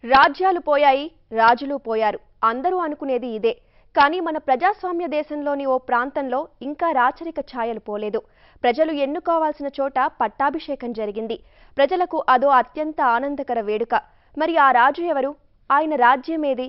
రాజ్యాలు పోయాయి రాజులు పోయారు అందరూ అనుకునేది ఇదే కానీ మన ప్రజాస్వామ్య దేశంలోని ఓ ప్రాంతంలో ఇంకా రాచరిక ఛాయలు పోలేదు ప్రజలు ఎన్నుకోవాల్సిన చోట పట్టాభిషేకం జరిగింది ప్రజలకు అదో అత్యంత ఆనందకర వేడుక మరి ఆ రాజు ఎవరు ఆయన రాజ్యమేది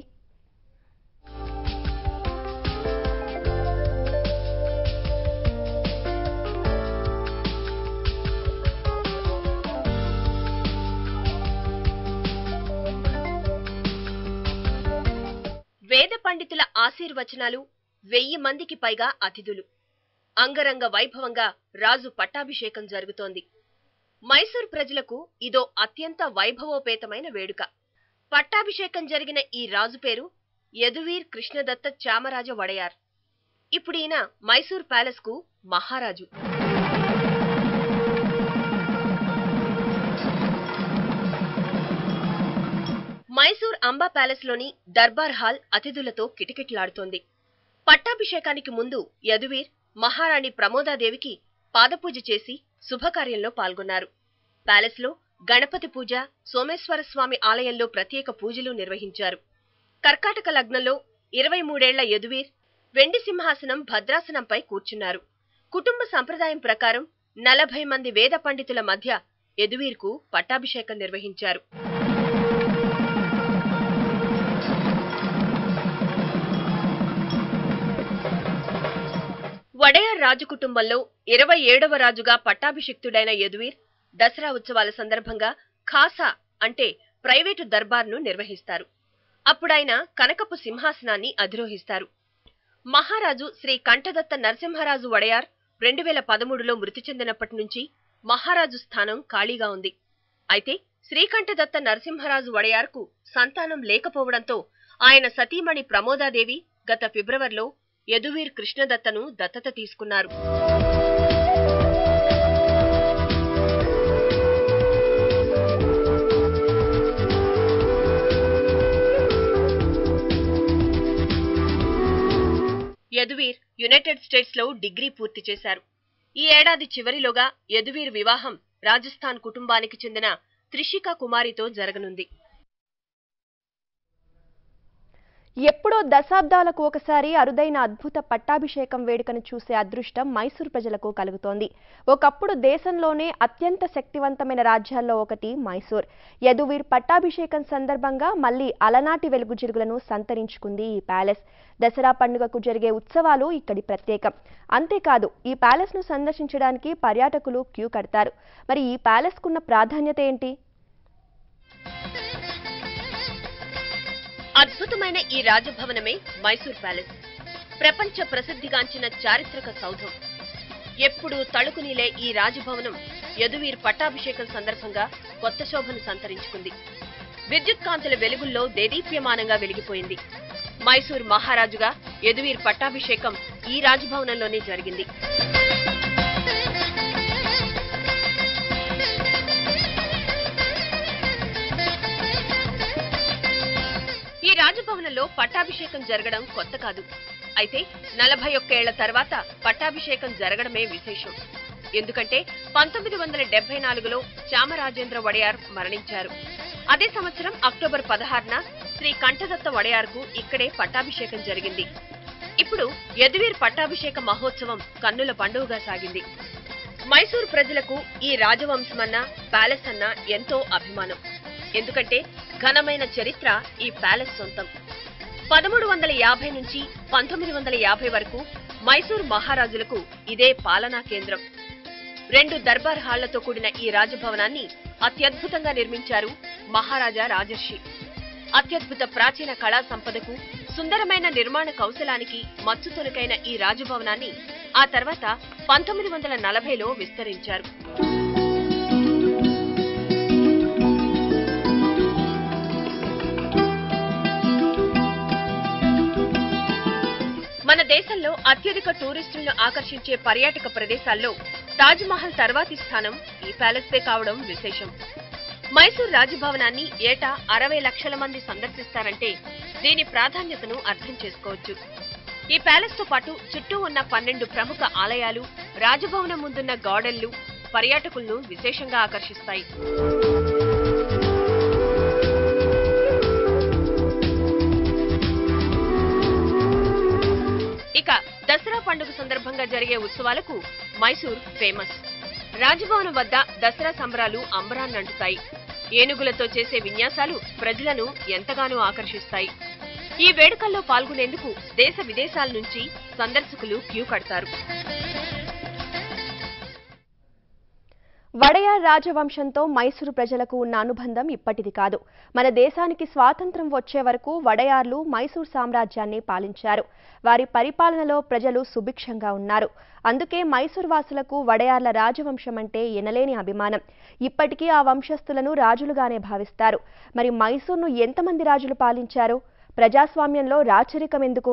వేద పండితుల ఆశీర్వచనాలు వెయ్యి మందికి పైగా అతిథులు అంగరంగ వైభవంగా రాజు పట్టాభిషేకం జరుగుతోంది మైసూర్ ప్రజలకు ఇదో అత్యంత వైభవోపేతమైన వేడుక పట్టాభిషేకం జరిగిన ఈ రాజు పేరు యదువీర్ కృష్ణదత్త చామరాజ వడయార్ ఇప్పుడు ఈయన మైసూర్ ప్యాలెస్ కు మహారాజు మైసూర్ అంబా ప్యాలెస్ లోని దర్బార్ హాల్ అతిథులతో కిటకిటలాడుతోంది పట్టాభిషేకానికి ముందు యదువీర్ మహారాణి ప్రమోదాదేవికి పాదపూజ చేసి శుభకార్యంలో పాల్గొన్నారు ప్యాలెస్ లో గణపతి పూజ సోమేశ్వర స్వామి ఆలయంలో ప్రత్యేక పూజలు నిర్వహించారు కర్కాటక లగ్నంలో ఇరవై మూడేళ్ల యదువీర్ వెండి సింహాసనం భద్రాసనంపై కూర్చున్నారు కుటుంబ సంప్రదాయం ప్రకారం నలభై మంది వేద పండితుల మధ్య యదువీర్కు పట్టాభిషేకం నిర్వహించారు వడయార్ రాజు కుటుంబంలో ఇరవై ఏడవ రాజుగా పట్టాభిషిక్తుడైన యదువీర్ దసరా ఉత్సవాల సందర్భంగా ఖాసా అంటే ప్రైవేటు దర్బార్ను నిర్వహిస్తారు అప్పుడాయన కనకపు సింహాసనాన్ని అధిరోహిస్తారు మహారాజు శ్రీ కంఠదత్త నరసింహరాజు వడయార్ రెండు వేల పదమూడులో మృతి చెందినప్పటి నుంచి మహారాజు స్థానం ఖాళీగా ఉంది అయితే శ్రీకంఠదత్త నరసింహరాజు వడయార్కు సంతానం లేకపోవడంతో ఆయన సతీమణి ప్రమోదాదేవి గత ఫిబ్రవరిలో యదువీర్ కృష్ణదత్తను దత్తత తీసుకున్నారు యదువీర్ యునైటెడ్ స్టేట్స్ లో డిగ్రీ పూర్తి చేశారు ఈ ఏడాది చివరిలోగా యదువీర్ వివాహం రాజస్థాన్ కుటుంబానికి చెందిన త్రిషిక కుమారితో జరగనుంది ఎప్పుడో దశాబ్దాలకు ఒకసారి అరుదైన అద్భుత పట్టాభిషేకం వేడుకను చూసే అదృష్టం మైసూర్ ప్రజలకు కలుగుతోంది ఒకప్పుడు దేశంలోనే అత్యంత శక్తివంతమైన రాజ్యాల్లో ఒకటి మైసూర్ యదువీర్ పట్టాభిషేకం సందర్భంగా మళ్ళీ అలనాటి వెలుగు జిరుగులను సంతరించుకుంది ఈ ప్యాలెస్ దసరా పండుగకు జరిగే ఉత్సవాలు ఇక్కడి ప్రత్యేకం అంతేకాదు ఈ ప్యాలెస్ ను సందర్శించడానికి పర్యాటకులు క్యూ కడతారు మరి ఈ ప్యాలెస్ కున్న ప్రాధాన్యత ఏంటి అద్భుతమైన ఈ రాజభవనమే మైసూర్ ప్యాలెస్ ప్రపంచ ప్రసిద్ధిగాంచిన చారిత్రక సౌధం ఎప్పుడు తళుకునీలే ఈ రాజభవనం యదువీర్ పట్టాభిషేకం సందర్భంగా కొత్త శోభను సంతరించుకుంది విద్యుత్ కాంతుల వెలుగుల్లో దేదీప్యమానంగా వెలిగిపోయింది మైసూర్ మహారాజుగా యదువీర్ పట్టాభిషేకం ఈ రాజభవనంలోనే జరిగింది ఈ రాజభవనంలో పట్టాభిషేకం జరగడం కొత్త కాదు అయితే నలభై ఒక్కేళ్ల తర్వాత పట్టాభిషేకం జరగడమే విశేషం ఎందుకంటే పంతొమ్మిది వందల డెబ్బై నాలుగులో చామరాజేంద్ర వడయార్ మరణించారు అదే సంవత్సరం అక్టోబర్ పదహారున శ్రీ కంఠదత్త వడయార్కు ఇక్కడే పట్టాభిషేకం జరిగింది ఇప్పుడు యదువీర్ పట్టాభిషేక మహోత్సవం కన్నుల పండుగగా సాగింది మైసూర్ ప్రజలకు ఈ రాజవంశమన్నా ప్యాలెస్ అన్నా ఎంతో అభిమానం ఎందుకంటే ఘనమైన చరిత్ర ఈ ప్యాలెస్ సొంతం పదమూడు వందల యాభై నుంచి పంతొమ్మిది వందల యాభై వరకు మైసూర్ మహారాజులకు ఇదే పాలనా కేంద్రం రెండు దర్బార్ హాళ్లతో కూడిన ఈ రాజభవనాన్ని అత్యద్భుతంగా నిర్మించారు మహారాజా రాజర్షి అత్యద్భుత ప్రాచీన కళా సంపదకు సుందరమైన నిర్మాణ కౌశలానికి మచ్చు తొలకైన ఈ రాజభవనాన్ని ఆ తర్వాత పంతొమ్మిది వందల నలభైలో విస్తరించారు మన దేశంలో అత్యధిక టూరిస్టులను ఆకర్షించే పర్యాటక ప్రదేశాల్లో తాజ్ మహల్ తర్వాతి స్థానం ఈ ప్యాలెస్దే కావడం విశేషం మైసూర్ రాజభవనాన్ని ఏటా అరవై లక్షల మంది సందర్శిస్తారంటే దీని ప్రాధాన్యతను అర్థం చేసుకోవచ్చు ఈ ప్యాలెస్ తో పాటు చుట్టూ ఉన్న పన్నెండు ప్రముఖ ఆలయాలు రాజభవనం ముందున్న గార్డెన్లు పర్యాటకులను విశేషంగా ఆకర్షిస్తాయి దసరా పండుగ సందర్భంగా జరిగే ఉత్సవాలకు మైసూర్ ఫేమస్ రాజభవనం వద్ద దసరా సంబరాలు అంబరాన్నంటుతాయి ఏనుగులతో చేసే విన్యాసాలు ప్రజలను ఎంతగానో ఆకర్షిస్తాయి ఈ వేడుకల్లో పాల్గొనేందుకు దేశ విదేశాల నుంచి సందర్శకులు క్యూ కడతారు వడయార్ రాజవంశంతో మైసూరు ప్రజలకు ఉన్న అనుబంధం ఇప్పటిది కాదు మన దేశానికి స్వాతంత్రం వచ్చే వరకు వడయార్లు మైసూర్ సామ్రాజ్యాన్ని పాలించారు వారి పరిపాలనలో ప్రజలు సుభిక్షంగా ఉన్నారు అందుకే మైసూర్ వాసులకు వడయార్ల రాజవంశం అంటే ఎనలేని అభిమానం ఇప్పటికీ ఆ వంశస్థులను రాజులుగానే భావిస్తారు మరి మైసూర్ను ఎంతమంది రాజులు పాలించారు ప్రజాస్వామ్యంలో రాచరికం ఎందుకు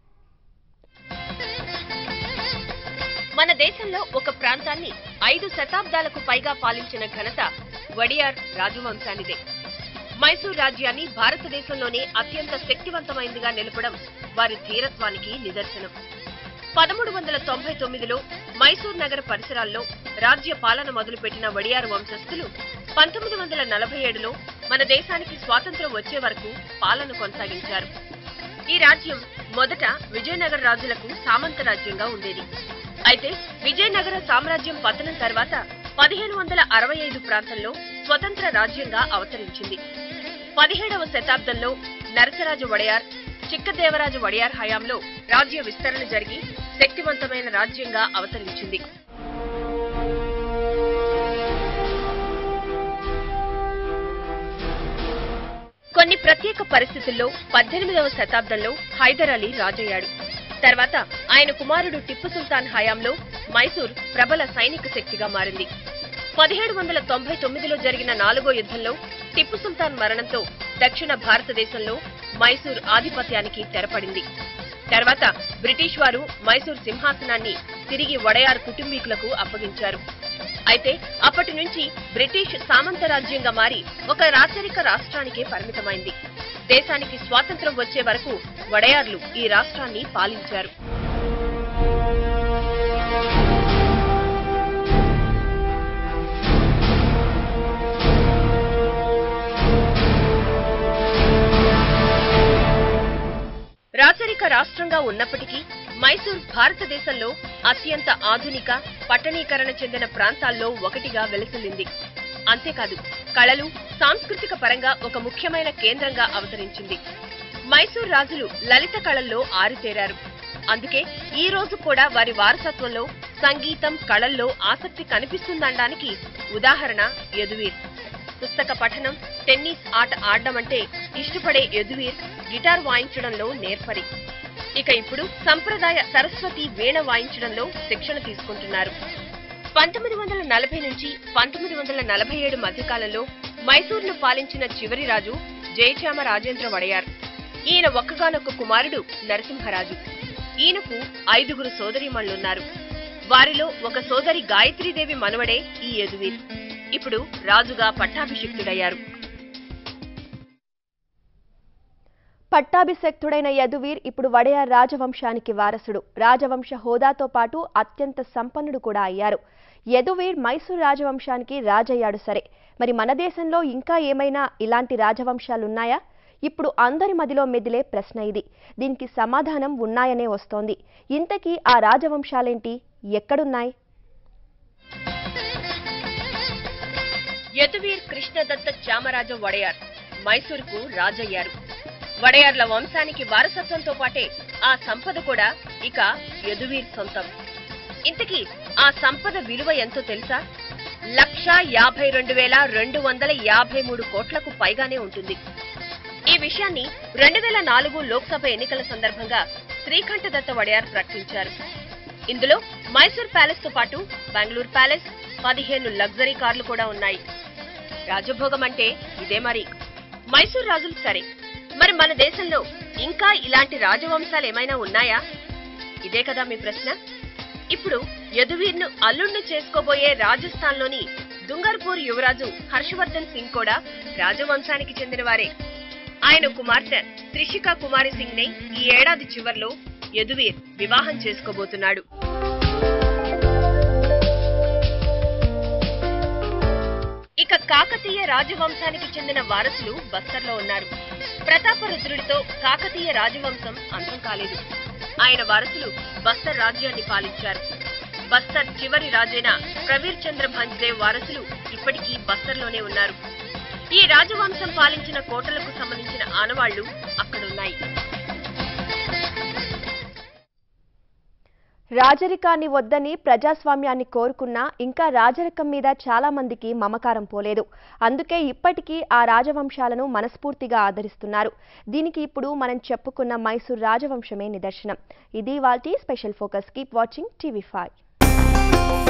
మన దేశంలో ఒక ప్రాంతాన్ని ఐదు శతాబ్దాలకు పైగా పాలించిన ఘనత వడియార్ రాజవంశానిదే మైసూర్ రాజ్యాన్ని భారతదేశంలోనే అత్యంత శక్తివంతమైందిగా నిలపడం వారి ధీరత్వానికి నిదర్శనం పదమూడు వందల తొంభై తొమ్మిదిలో మైసూర్ నగర పరిసరాల్లో రాజ్య పాలన మొదలుపెట్టిన వడియార్ వంశస్థులు పంతొమ్మిది వందల నలభై ఏడులో మన దేశానికి స్వాతంత్రం వచ్చే వరకు పాలన కొనసాగించారు ఈ రాజ్యం మొదట విజయనగర రాజులకు సామంత రాజ్యంగా ఉండేది అయితే విజయనగర సామ్రాజ్యం పతనం తర్వాత పదిహేను వందల అరవై ఐదు ప్రాంతంలో స్వతంత్ర రాజ్యంగా అవతరించింది పదిహేడవ శతాబ్దంలో నరసరాజు వడయార్ చిక్కదేవరాజు వడయార్ హయాంలో రాజ్య విస్తరణ జరిగి శక్తివంతమైన రాజ్యంగా అవతరించింది కొన్ని ప్రత్యేక పరిస్థితుల్లో పద్దెనిమిదవ శతాబ్దంలో హైదర్ అలీ రాజయ్యాడు తర్వాత ఆయన కుమారుడు టిప్పు సుల్తాన్ హయాంలో మైసూర్ ప్రబల సైనిక శక్తిగా మారింది పదిహేడు వందల తొంభై తొమ్మిదిలో జరిగిన నాలుగో యుద్ధంలో టిప్పు సుల్తాన్ మరణంతో దక్షిణ భారతదేశంలో మైసూర్ ఆధిపత్యానికి తెరపడింది తర్వాత బ్రిటిష్ వారు మైసూర్ సింహాసనాన్ని తిరిగి వడయార్ కుటుంబీకులకు అప్పగించారు అయితే అప్పటి నుంచి బ్రిటిష్ సామంత రాజ్యంగా మారి ఒక రాచరిక రాష్ట్రానికే పరిమితమైంది దేశానికి స్వాతంత్రం వచ్చే వరకు వడయార్లు ఈ రాష్ట్రాన్ని పాలించారు రాచరిక రాష్ట్రంగా ఉన్నప్పటికీ మైసూర్ భారతదేశంలో అత్యంత ఆధునిక పట్టణీకరణ చెందిన ప్రాంతాల్లో ఒకటిగా వెలసిల్లింది అంతేకాదు కళలు సాంస్కృతిక పరంగా ఒక ముఖ్యమైన కేంద్రంగా అవతరించింది మైసూర్ రాజులు లలిత కళల్లో ఆరితేరారు అందుకే ఈ రోజు కూడా వారి వారసత్వంలో సంగీతం కళల్లో ఆసక్తి కనిపిస్తుందనడానికి ఉదాహరణ యదువీర్ పుస్తక పఠనం టెన్నిస్ ఆట ఆడడం అంటే ఇష్టపడే యదువీర్ గిటార్ వాయించడంలో నేర్పరి ఇక ఇప్పుడు సంప్రదాయ సరస్వతి వీణ వాయించడంలో శిక్షణ తీసుకుంటున్నారు పంతొమ్మిది వందల నలభై నుంచి పంతొమ్మిది వందల నలభై ఏడు మధ్యకాలంలో మైసూర్ను పాలించిన చివరి రాజు జయచామ రాజేంద్ర వడయార్ ఈయన ఒక్కగానొక్క కుమారుడు నరసింహరాజు ఈయనకు ఐదుగురు సోదరీమణులున్నారు వారిలో ఒక సోదరి గాయత్రీదేవి మనవడే ఈ యదువీర్ ఇప్పుడు రాజుగా పట్టాభిషిక్తుడయ్యారు పట్టాభిషక్తుడైన యదువీర్ ఇప్పుడు వడయార్ రాజవంశానికి వారసుడు రాజవంశ హోదాతో పాటు అత్యంత సంపన్నుడు కూడా అయ్యారు యదువీర్ మైసూర్ రాజవంశానికి రాజయ్యాడు సరే మరి మన దేశంలో ఇంకా ఏమైనా ఇలాంటి రాజవంశాలున్నాయా ఇప్పుడు అందరి మదిలో మెదిలే ప్రశ్న ఇది దీనికి సమాధానం ఉన్నాయనే వస్తోంది ఇంతకీ ఆ రాజవంశాలేంటి ఎక్కడున్నాయి యదువీర్ కృష్ణదత్త చామరాజ వడయార్ మైసూరుకు రాజయ్యారు వడయార్ల వంశానికి వారసత్వంతో పాటే ఆ సంపద కూడా ఇక యదువీర్ సొంతం ఇంతకీ ఆ సంపద విలువ ఎంతో తెలుసా లక్ష యాభై రెండు వేల రెండు వందల యాభై మూడు కోట్లకు పైగానే ఉంటుంది ఈ విషయాన్ని రెండు వేల నాలుగు లోక్సభ ఎన్నికల సందర్భంగా శ్రీకంఠదత్త వడయార్ ప్రకటించారు ఇందులో మైసూర్ ప్యాలెస్ తో పాటు బెంగళూరు ప్యాలెస్ పదిహేను లగ్జరీ కార్లు కూడా ఉన్నాయి రాజభోగం అంటే ఇదే మరి మైసూర్ రాజులు సరే మరి మన దేశంలో ఇంకా ఇలాంటి రాజవంశాలు ఏమైనా ఉన్నాయా ఇదే కదా మీ ప్రశ్న ఇప్పుడు యదువీర్ను అల్లుణ్ణి చేసుకోబోయే రాజస్థాన్లోని దుంగర్పూర్ యువరాజు హర్షవర్ధన్ సింగ్ కూడా రాజవంశానికి చెందినవారే ఆయన కుమార్తె త్రిషికా కుమారి సింగ్ నే ఈ ఏడాది చివర్లో యదువీర్ వివాహం చేసుకోబోతున్నాడు ఇక కాకతీయ రాజవంశానికి చెందిన వారసులు బస్తర్లో ఉన్నారు ప్రతాపరుద్రుడితో కాకతీయ రాజవంశం అంతం కాలేదు ఆయన వారసులు బస్తర్ రాజ్యాన్ని పాలించారు బస్తర్ చివరి రాజైన ప్రవీర్ చంద్ర భంజ్దేవ్ వారసులు ఇప్పటికీ బస్తర్లోనే ఉన్నారు ఈ రాజవంశం పాలించిన కోటలకు సంబంధించిన ఆనవాళ్లు అక్కడున్నాయి రాజరికాన్ని వద్దని ప్రజాస్వామ్యాన్ని కోరుకున్నా ఇంకా రాజరికం మీద చాలా మందికి మమకారం పోలేదు అందుకే ఇప్పటికీ ఆ రాజవంశాలను మనస్ఫూర్తిగా ఆదరిస్తున్నారు దీనికి ఇప్పుడు మనం చెప్పుకున్న మైసూర్ రాజవంశమే నిదర్శనం ఇది వాల్టి special focus keep watching TV five